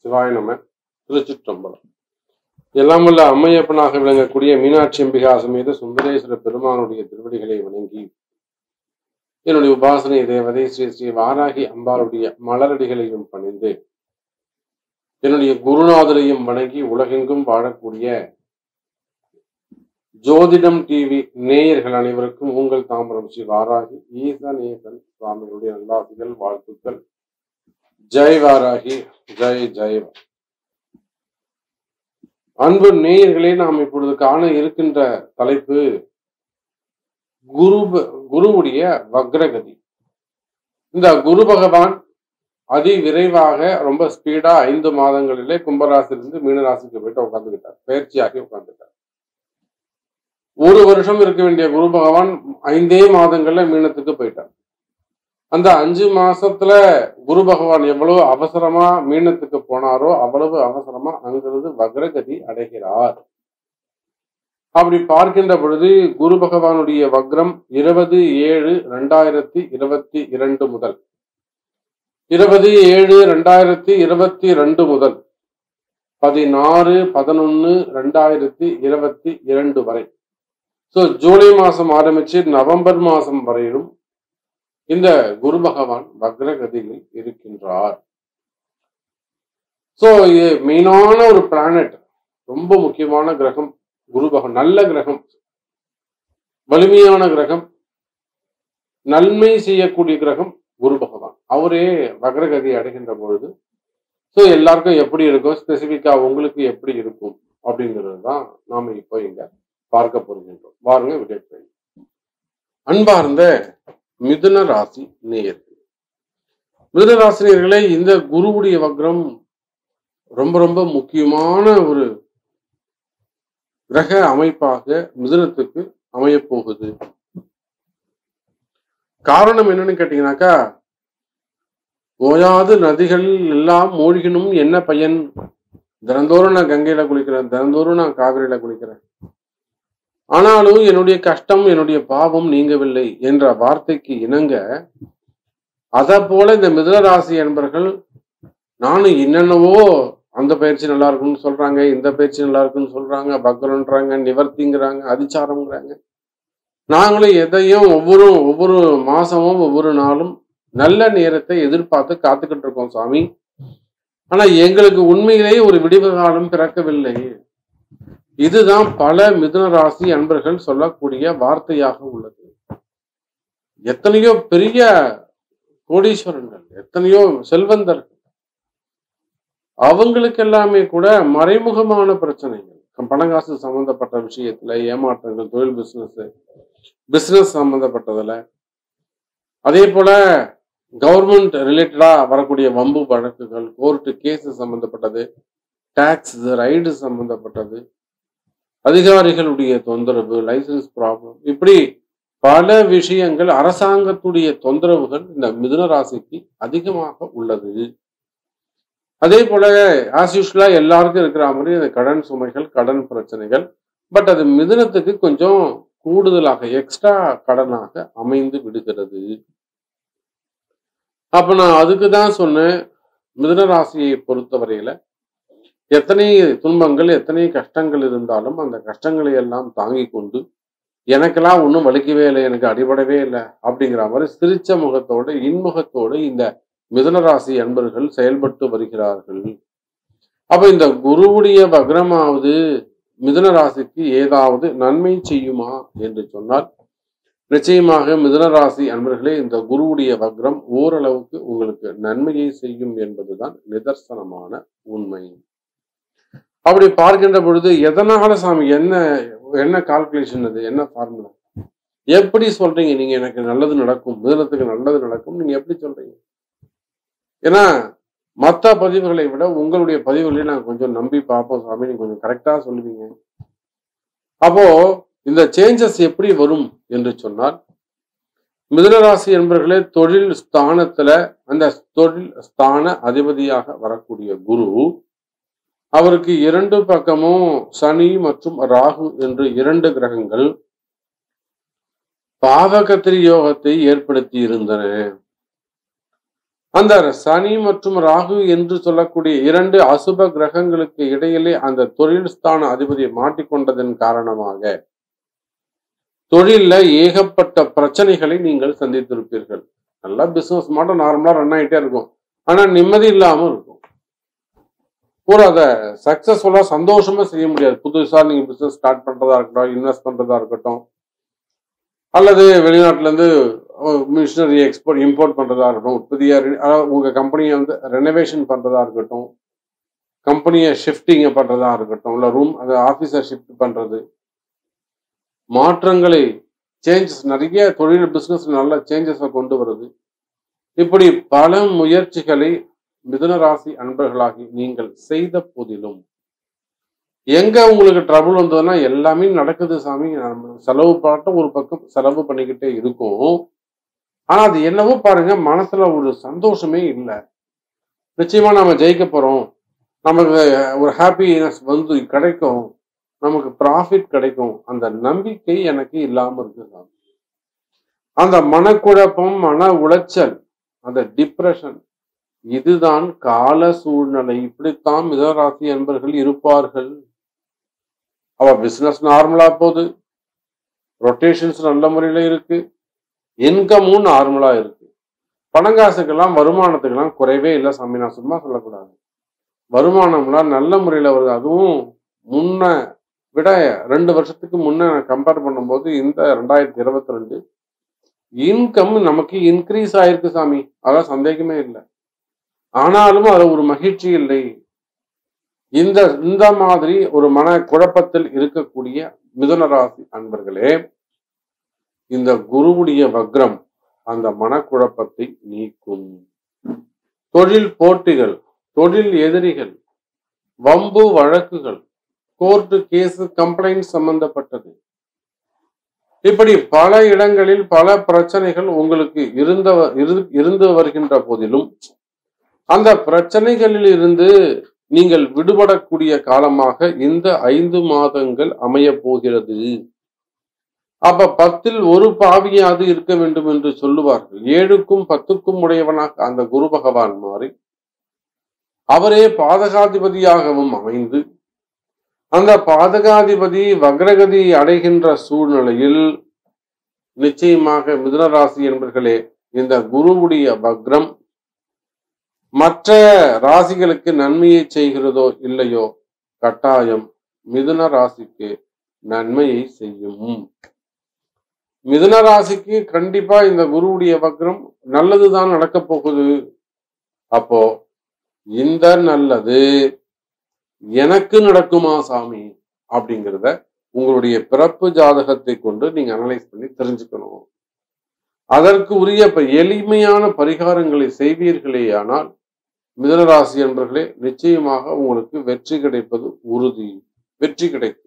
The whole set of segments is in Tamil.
சிவாய நம திருச்சிற்றம்பலம் எல்லாம் வல்ல அம்மையப்பனாக விளங்கக்கூடிய மீனாட்சி அம்பிகா சமேத சுந்தரேஸ்வர பெருமானுடைய திருவடிகளை வணங்கி என்னுடைய உபாசனை தேவதை ஸ்ரீ ஸ்ரீ வாராகி அம்பாளுடைய மலரடிகளையும் பணிந்து என்னுடைய குருநாதரையும் வணங்கி உலகெங்கும் வாழக்கூடிய ஜோதிடம் டிவி நேயர்கள் அனைவருக்கும் உங்கள் தாம்பரம் ஸ்ரீ வாராகி ஈசநேசன் சுவாமிகளுடைய நல்லாசிகள் வாழ்த்துக்கள் ஜெய் வாராகி ஜெய் ஜெய் அன்பு நேயர்களே நாம் இப்பொழுது காண இருக்கின்ற தலைப்பு குரு குருவுடைய வக்ரகதி இந்த குரு பகவான் அதி விரைவாக ரொம்ப ஸ்பீடா ஐந்து மாதங்களிலே கும்பராசிலிருந்து மீனராசிக்கு போயிட்டு உட்காந்துக்கிட்டார் பயிற்சியாகி உட்காந்துட்டார் ஒரு வருஷம் இருக்க வேண்டிய குரு பகவான் ஐந்தே மாதங்கள்ல மீனத்துக்கு போயிட்டார் அந்த அஞ்சு மாசத்துல குரு பகவான் எவ்வளவு அவசரமா மீனத்துக்கு போனாரோ அவ்வளவு அவசரமா அங்கிருந்து வக்ரகதி அடைகிறார் அப்படி பார்க்கின்ற பொழுது குரு பகவானுடைய வக்ரம் இருபது ஏழு ரெண்டாயிரத்தி இருபத்தி இரண்டு முதல் இருபது ஏழு ரெண்டாயிரத்தி இருபத்தி ரெண்டு முதல் பதினாறு பதினொன்னு ரெண்டாயிரத்தி இருபத்தி இரண்டு வரை ஸோ ஜூலை மாசம் ஆரம்பிச்சு நவம்பர் மாசம் வரையிலும் இந்த குரு பகவான் வக்ரகதியில் இருக்கின்றார் ஸோ இது மெயினான ஒரு பிளானட் ரொம்ப முக்கியமான கிரகம் குரு பகவான் நல்ல கிரகம் வலிமையான கிரகம் நன்மை செய்யக்கூடிய கிரகம் குரு பகவான் அவரே வக்ரகதி அடைகின்ற பொழுது ஸோ எல்லாருக்கும் எப்படி இருக்கும் ஸ்பெசிஃபிக்கா உங்களுக்கு எப்படி இருக்கும் அப்படிங்கிறது தான் நாம இப்போ இங்க பார்க்க போகின்றோம் வாருங்க விடை அன்பார்ந்த மிதுன ராசி நேயர்கள் மிதுன ராசி நேயர்களே இந்த குருவுடைய வக்ரம் ரொம்ப ரொம்ப முக்கியமான ஒரு கிரக அமைப்பாக மிதுனத்துக்கு அமையப் போகுது காரணம் என்னன்னு கேட்டீங்கன்னாக்கா ஓயாது நதிகள் எல்லாம் மூழ்கினும் என்ன பயன் தினந்தோறும் நான் கங்கையில குளிக்கிறேன் தினந்தோறும் நான் காவிரியில குளிக்கிறேன் ஆனாலும் என்னுடைய கஷ்டம் என்னுடைய பாவம் நீங்கவில்லை என்ற வார்த்தைக்கு இணங்க அத போல இந்த மிதுனராசி என்பர்கள் நானும் என்னென்னவோ அந்த பயிற்சி நல்லா இருக்குன்னு சொல்றாங்க இந்த பயிற்சி நல்லா இருக்குன்னு சொல்றாங்க பக்ரன்றாங்க நிவர்த்திங்கிறாங்க அதிச்சாரம்ங்கிறாங்க நாங்களும் எதையும் ஒவ்வொரு ஒவ்வொரு மாசமும் ஒவ்வொரு நாளும் நல்ல நேரத்தை எதிர்பார்த்து காத்துக்கிட்டு இருக்கோம் சுவாமி ஆனா எங்களுக்கு உண்மையிலேயே ஒரு விடிவு காலம் பிறக்கவில்லை இதுதான் பல மிதுன ராசி அன்பர்கள் சொல்லக்கூடிய வார்த்தையாக உள்ளது எத்தனையோ பெரிய கோடீஸ்வரர்கள் எத்தனையோ செல்வந்தர்கள் அவங்களுக்கு எல்லாமே கூட மறைமுகமான பிரச்சனைகள் பணங்காசு சம்பந்தப்பட்ட விஷயத்துல ஏமாற்றங்கள் தொழில் பிசினஸ் பிசினஸ் சம்பந்தப்பட்டதுல அதே போல கவர்மெண்ட் ரிலேட்டடா வரக்கூடிய வம்பு வழக்குகள் கோர்ட்டு கேஸ் சம்பந்தப்பட்டது டாக்ஸ் ரைடு சம்பந்தப்பட்டது அதிகாரிகளுடைய தொந்தரவு லைசன்ஸ் ப்ராப்ளம் இப்படி பல விஷயங்கள் அரசாங்கத்துடைய தொந்தரவுகள் இந்த மிதுன ராசிக்கு அதிகமாக உள்ளது அதே போல ஆஸ் யூஸ்வலா எல்லாருக்கும் இருக்கிற மாதிரி இந்த கடன் சுமைகள் கடன் பிரச்சனைகள் பட் அது மிதுனத்துக்கு கொஞ்சம் கூடுதலாக எக்ஸ்ட்ரா கடனாக அமைந்து விடுகிறது அப்ப நான் அதுக்கு தான் சொன்னேன் மிதுன ராசியை பொறுத்தவரையில எத்தனை துன்பங்கள் எத்தனை கஷ்டங்கள் இருந்தாலும் அந்த கஷ்டங்களை எல்லாம் தாங்கி கொண்டு எனக்கெல்லாம் ஒன்றும் வலிக்கவே இல்லை எனக்கு அடிபடவே இல்லை அப்படிங்கிற மாதிரி சிரிச்ச முகத்தோடு இன்முகத்தோடு இந்த மிதுனராசி அன்பர்கள் செயல்பட்டு வருகிறார்கள் அப்ப இந்த குருவுடைய வக்ரமாவது மிதுன ராசிக்கு ஏதாவது நன்மை செய்யுமா என்று சொன்னால் நிச்சயமாக மிதுனராசி அன்பர்களே இந்த குருவுடைய வக்ரம் ஓரளவுக்கு உங்களுக்கு நன்மையை செய்யும் என்பதுதான் நிதர்சனமான உண்மை அப்படி பார்க்கின்ற பொழுது எதனால சாமி என்ன என்ன கால்குலேஷன் அது என்ன ஃபார்முலா எப்படி சொல்றீங்க நீங்க எனக்கு நல்லது நடக்கும் மிதனத்துக்கு நல்லது நடக்கும் நீங்க எப்படி சொல்றீங்க ஏன்னா மற்ற பதிவுகளை விட உங்களுடைய பதிவுகளை நான் கொஞ்சம் நம்பி பார்ப்போம் சாமி நீங்க கொஞ்சம் கரெக்டா சொல்லுவீங்க அப்போ இந்த சேஞ்சஸ் எப்படி வரும் என்று சொன்னால் மிதுனராசி என்பர்களே தொழில் ஸ்தானத்துல அந்த தொழில் ஸ்தான அதிபதியாக வரக்கூடிய குரு அவருக்கு இரண்டு பக்கமும் சனி மற்றும் ராகு என்று இரண்டு கிரகங்கள் பாவகத்திரி யோகத்தை ஏற்படுத்தி இருந்தன அந்த சனி மற்றும் ராகு என்று சொல்லக்கூடிய இரண்டு அசுப கிரகங்களுக்கு இடையிலே அந்த தொழில் ஸ்தான அதிபதியை மாட்டிக்கொண்டதன் காரணமாக தொழில்ல ஏகப்பட்ட பிரச்சனைகளை நீங்கள் சந்தித்திருப்பீர்கள் நல்லா பிசினஸ் மட்டும் நார்மலா ரன் ஆயிட்டே இருக்கும் ஆனா நிம்மதி இல்லாம இருக்கும் ஒரு அதை சக்சஸ்ஃபுல்லா சந்தோஷமா செய்ய முடியாது புதுசா நீங்க பிசினஸ் ஸ்டார்ட் பண்றதா இருக்கட்டும் இன்வெஸ்ட் பண்றதா இருக்கட்டும் அல்லது வெளிநாட்டுல இருந்து மிஷினரி எக்ஸ்போர்ட் இம்போர்ட் பண்றதா இருக்கட்டும் உற்பத்தியா re- அதாவது உங்க கம்பெனியை வந்து ரெனோவேஷன் பண்றதா இருக்கட்டும் கம்பெனியை ஷிஃப்டிங் பண்றதா இருக்கட்டும் இல்ல ரூம் அது ஆபீஸை ஷிஃப்ட் பண்றது மாற்றங்களை சேஞ்சஸ் நிறைய தொழில் பிசினஸ் நல்ல சேஞ்சஸை கொண்டு வருது இப்படி பல முயற்சிகளை மிதுன ராசி அன்பர்களாகி நீங்கள் செய்த போதிலும் எங்க உங்களுக்கு ட்ரபுள் வந்ததுன்னா எல்லாமே நடக்குது சாமி நம்ம செலவு பாட்டும் ஒரு பக்கம் செலவு பண்ணிக்கிட்டே இருக்கும் ஆனா அது என்னவோ பாருங்க மனசுல ஒரு சந்தோஷமே இல்லை நிச்சயமா நம்ம ஜெயிக்க போறோம் நமக்கு ஒரு ஹாப்பினஸ் வந்து கிடைக்கும் நமக்கு ப்ராஃபிட் கிடைக்கும் அந்த நம்பிக்கை எனக்கு இல்லாம இருக்கு சாமி அந்த மனக்குழப்பம் மன உளைச்சல் அந்த டிப்ரெஷன் இதுதான் கால சூழ்நிலை இப்படித்தான் மிதராசி என்பர்கள் இருப்பார்கள் அவ பிசினஸ் நார்மலா போகுது ரொட்டேஷன்ஸ் நல்ல முறையில இருக்கு இன்கமும் நார்மலா இருக்கு பணங்காசுக்கெல்லாம் வருமானத்துக்கெல்லாம் குறைவே இல்லை சாமி நான் சும்மா சொல்லக்கூடாது வருமானம்லாம் நல்ல முறையில வருது அதுவும் முன்ன விட ரெண்டு வருஷத்துக்கு முன்ன கம்பேர் பண்ணும்போது இந்த ரெண்டாயிரத்தி இருபத்தி ரெண்டு இன்கம் நமக்கு இன்க்ரீஸ் ஆயிருக்கு சாமி அதான் சந்தேகமே இல்லை ஆனாலும் அது ஒரு மகிழ்ச்சி இல்லை இந்த இந்த மாதிரி ஒரு மன குழப்பத்தில் இருக்கக்கூடிய மிதுன ராசி அன்பர்களே இந்த குருவுடைய வக்ரம் அந்த மனக்குழப்பத்தை நீக்கும் தொழில் போட்டிகள் தொழில் எதிரிகள் வம்பு வழக்குகள் கோர்ட்டு கேஸ் கம்ப்ளைண்ட் சம்பந்தப்பட்டது இப்படி பல இடங்களில் பல பிரச்சனைகள் உங்களுக்கு இருந்த இரு- இருந்து வருகின்ற போதிலும் அந்த பிரச்சனைகளில் இருந்து நீங்கள் விடுபடக்கூடிய காலமாக இந்த ஐந்து மாதங்கள் அமைய போகிறது அப்ப பத்தில் ஒரு பாவியாவது இருக்க வேண்டும் என்று சொல்லுவார்கள் ஏழுக்கும் பத்துக்கும் உடையவனாக அந்த குரு பகவான் மாறி அவரே பாதகாதிபதியாகவும் அமைந்து அந்த பாதகாதிபதி வக்ரகதி அடைகின்ற சூழ்நிலையில் நிச்சயமாக மிதுனராசி என்பர்களே இந்த குருவுடைய வக்ரம் மற்ற ராசிகளுக்கு நன்மையை செய்கிறதோ இல்லையோ கட்டாயம் மிதுன ராசிக்கு நன்மையை செய்யும் மிதுன ராசிக்கு கண்டிப்பா இந்த குருவுடைய வக்ரம் நல்லதுதான் நடக்க போகுது அப்போ இந்த நல்லது எனக்கு நடக்குமா சாமி அப்படிங்கிறத உங்களுடைய பிறப்பு ஜாதகத்தை கொண்டு நீங்க அனலைஸ் பண்ணி தெரிஞ்சுக்கணும் அதற்கு உரிய இப்ப எளிமையான பரிகாரங்களை செய்வீர்களேயானால் மிதனராசி என்பர்களே நிச்சயமாக உங்களுக்கு வெற்றி கிடைப்பது உறுதி வெற்றி கிடைக்கும்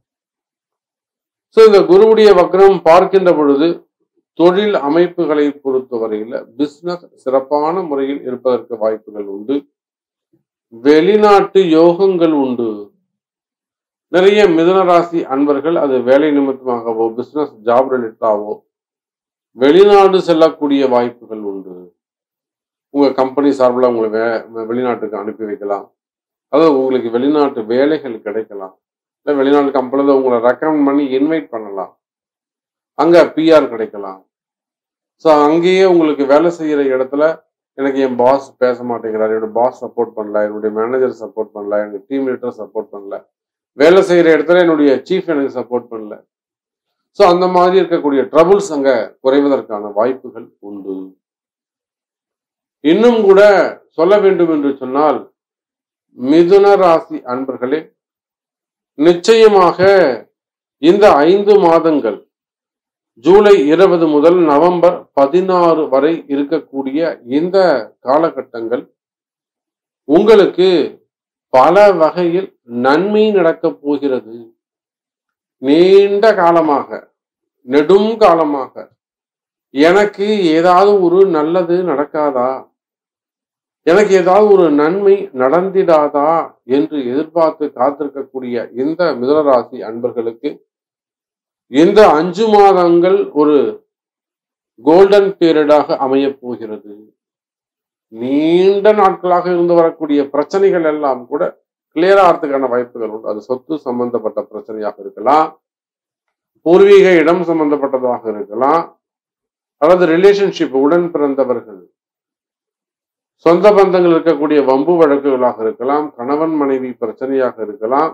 சோ இந்த குருவுடைய வக்ரம் பார்க்கின்ற பொழுது தொழில் அமைப்புகளை பொறுத்தவரையில பிசினஸ் சிறப்பான முறையில் இருப்பதற்கு வாய்ப்புகள் உண்டு வெளிநாட்டு யோகங்கள் உண்டு நிறைய மிதுனராசி அன்பர்கள் அது வேலை நிமித்தமாகவோ பிசினஸ் ஜாப் ரிலேட்டாவோ வெளிநாடு செல்லக்கூடிய வாய்ப்புகள் உண்டு உங்க கம்பெனி சார்பில் உங்களை வே வெளிநாட்டுக்கு அனுப்பி வைக்கலாம் அதாவது உங்களுக்கு வெளிநாட்டு வேலைகள் கிடைக்கலாம் இல்லை வெளிநாட்டு கம்பெனியில் உங்களை ரெக்கமெண்ட் பண்ணி இன்வைட் பண்ணலாம் அங்க பிஆர் கிடைக்கலாம் ஸோ அங்கேயே உங்களுக்கு வேலை செய்யற இடத்துல எனக்கு என் பாஸ் பேச மாட்டேங்கிறார் என்னோட பாஸ் சப்போர்ட் பண்ணல என்னுடைய மேனேஜர் சப்போர்ட் பண்ணல என்னுடைய டீம் லீடர் சப்போர்ட் பண்ணல வேலை செய்யற இடத்துல என்னுடைய சீஃப் எனக்கு சப்போர்ட் பண்ணல ஸோ அந்த மாதிரி இருக்கக்கூடிய ட்ரபுள்ஸ் அங்க குறைவதற்கான வாய்ப்புகள் உண்டு இன்னும் கூட சொல்ல வேண்டும் என்று சொன்னால் மிதுன ராசி அன்பர்களே நிச்சயமாக இந்த ஐந்து மாதங்கள் ஜூலை இருபது முதல் நவம்பர் பதினாறு வரை இருக்கக்கூடிய இந்த காலகட்டங்கள் உங்களுக்கு பல வகையில் நன்மை நடக்கப் போகிறது நீண்ட காலமாக நெடும் காலமாக எனக்கு ஏதாவது ஒரு நல்லது நடக்காதா எனக்கு ஏதாவது ஒரு நன்மை நடந்திடாதா என்று எதிர்பார்த்து காத்திருக்கக்கூடிய இந்த மிதனராசி அன்பர்களுக்கு இந்த அஞ்சு மாதங்கள் ஒரு கோல்டன் பீரியடாக அமையப் போகிறது நீண்ட நாட்களாக இருந்து வரக்கூடிய பிரச்சனைகள் எல்லாம் கூட கிளியர் ஆகிறதுக்கான வாய்ப்புகள் உண்டு அது சொத்து சம்பந்தப்பட்ட பிரச்சனையாக இருக்கலாம் பூர்வீக இடம் சம்பந்தப்பட்டதாக இருக்கலாம் அல்லது ரிலேஷன்ஷிப் உடன் பிறந்தவர்கள் சொந்த பந்தங்கள் இருக்கக்கூடிய வம்பு வழக்குகளாக இருக்கலாம் கணவன் மனைவி பிரச்சனையாக இருக்கலாம்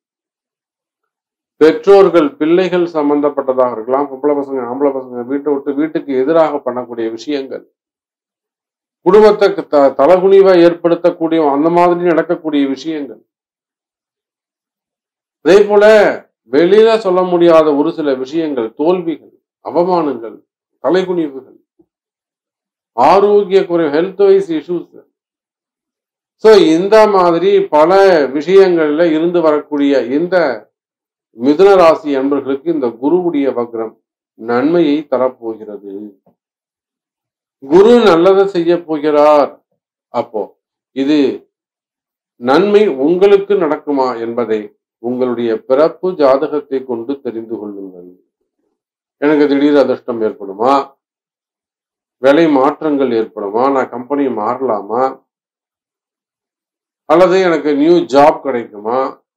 பெற்றோர்கள் பிள்ளைகள் சம்பந்தப்பட்டதாக இருக்கலாம் பொம்பளை பசங்க ஆம்பளை பசங்க வீட்டை விட்டு வீட்டுக்கு எதிராக பண்ணக்கூடிய விஷயங்கள் குடும்பத்தை த தலகுனிவை ஏற்படுத்தக்கூடிய அந்த மாதிரி நடக்கக்கூடிய விஷயங்கள் அதே போல வெளியில சொல்ல முடியாத ஒரு சில விஷயங்கள் தோல்விகள் அவமானங்கள் தலைகுனிவுகள் ஆரோக்கிய குறை ஹெல்த் வைஸ் இஷ்யூஸ் ஸோ இந்த மாதிரி பல விஷயங்கள்ல இருந்து வரக்கூடிய இந்த மிதுன ராசி அன்பர்களுக்கு இந்த குருவுடைய வக்ரம் நன்மையை தரப்போகிறது குரு நல்லதை செய்ய போகிறார் அப்போ இது நன்மை உங்களுக்கு நடக்குமா என்பதை உங்களுடைய பிறப்பு ஜாதகத்தை கொண்டு தெரிந்து கொள்ளுங்கள் எனக்கு திடீர் அதிர்ஷ்டம் ஏற்படுமா விலை மாற்றங்கள் ஏற்படுமா நான் கம்பெனி மாறலாமா அல்லது எனக்கு நியூ ஜாப் கிடைக்குமா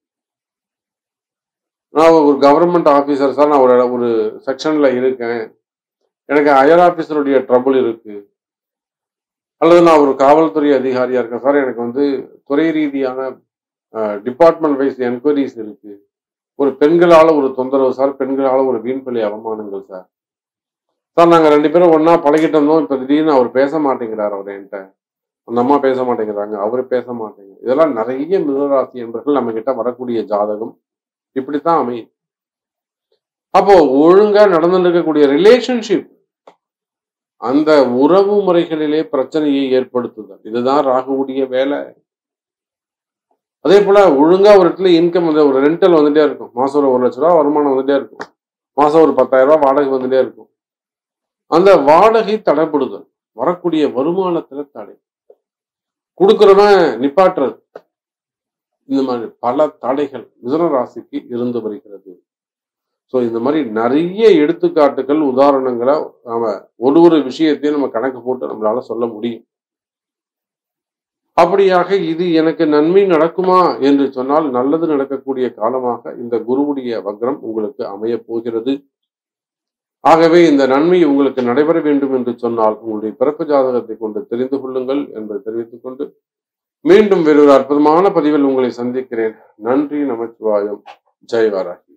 நான் ஒரு கவர்மெண்ட் ஆஃபீஸர் சார் நான் ஒரு ஒரு செக்ஷன்ல இருக்கேன் எனக்கு ஹையர் ஆஃபீஸருடைய ட்ரபுள் இருக்கு அல்லது நான் ஒரு காவல்துறை அதிகாரியா இருக்கேன் சார் எனக்கு வந்து துறை ரீதியான டிபார்ட்மெண்ட் வைஸ் என்கொயரிஸ் இருக்கு ஒரு பெண்களால ஒரு தொந்தரவு சார் பெண்களால ஒரு வீண்பள்ளி அவமானங்கள் சார் சார் நாங்கள் ரெண்டு பேரும் ஒன்றா பழகிட்டு இருந்தோம் இப்போ திடீர்னு அவர் பேச மாட்டேங்கிறார் அவர் என்கிட்ட அந்த அம்மா பேச மாட்டேங்கிறாங்க அவர் பேச மாட்டேங்குது இதெல்லாம் நிறைய மிதராசி என்பர்கள் நம்ம கிட்ட வரக்கூடிய ஜாதகம் இப்படித்தான் அமையும் அப்போ ஒழுங்கா நடந்துட்டு இருக்கக்கூடிய ரிலேஷன்ஷிப் அந்த உறவு முறைகளிலே பிரச்சனையை ஏற்படுத்துதல் இதுதான் ராகுவுடைய வேலை அதே போல ஒழுங்கா ஒரு இடத்துல இன்கம் வந்து ஒரு ரெண்டல் வந்துட்டே இருக்கும் மாசம் ஒரு ஒரு லட்ச ரூபா வருமானம் வந்துட்டே இருக்கும் மாசம் ஒரு பத்தாயிரம் ரூபாய் வாடகை வந்துட்டே இருக்கும் அந்த வாடகை தடைப்படுதல் வரக்கூடிய வருமானத்துல தடை கொடுக்கிறவன் நிப்பாட்டுறது இந்த மாதிரி பல தடைகள் மிதுன ராசிக்கு இருந்து வருகிறது ஸோ இந்த மாதிரி நிறைய எடுத்துக்காட்டுகள் உதாரணங்களை நாம ஒரு ஒரு விஷயத்தையும் நம்ம கணக்கு போட்டு நம்மளால சொல்ல முடியும் அப்படியாக இது எனக்கு நன்மை நடக்குமா என்று சொன்னால் நல்லது நடக்கக்கூடிய காலமாக இந்த குருவுடைய வக்ரம் உங்களுக்கு அமையப் போகிறது ஆகவே இந்த நன்மை உங்களுக்கு நடைபெற வேண்டும் என்று சொன்னால் உங்களுடைய பிறப்பு ஜாதகத்தை கொண்டு தெரிந்து கொள்ளுங்கள் என்பதை தெரிவித்துக் கொண்டு மீண்டும் வேறொரு அற்புதமான பதிவில் உங்களை சந்திக்கிறேன் நன்றி நமச்சிவாயம் ஜெய் வாராகி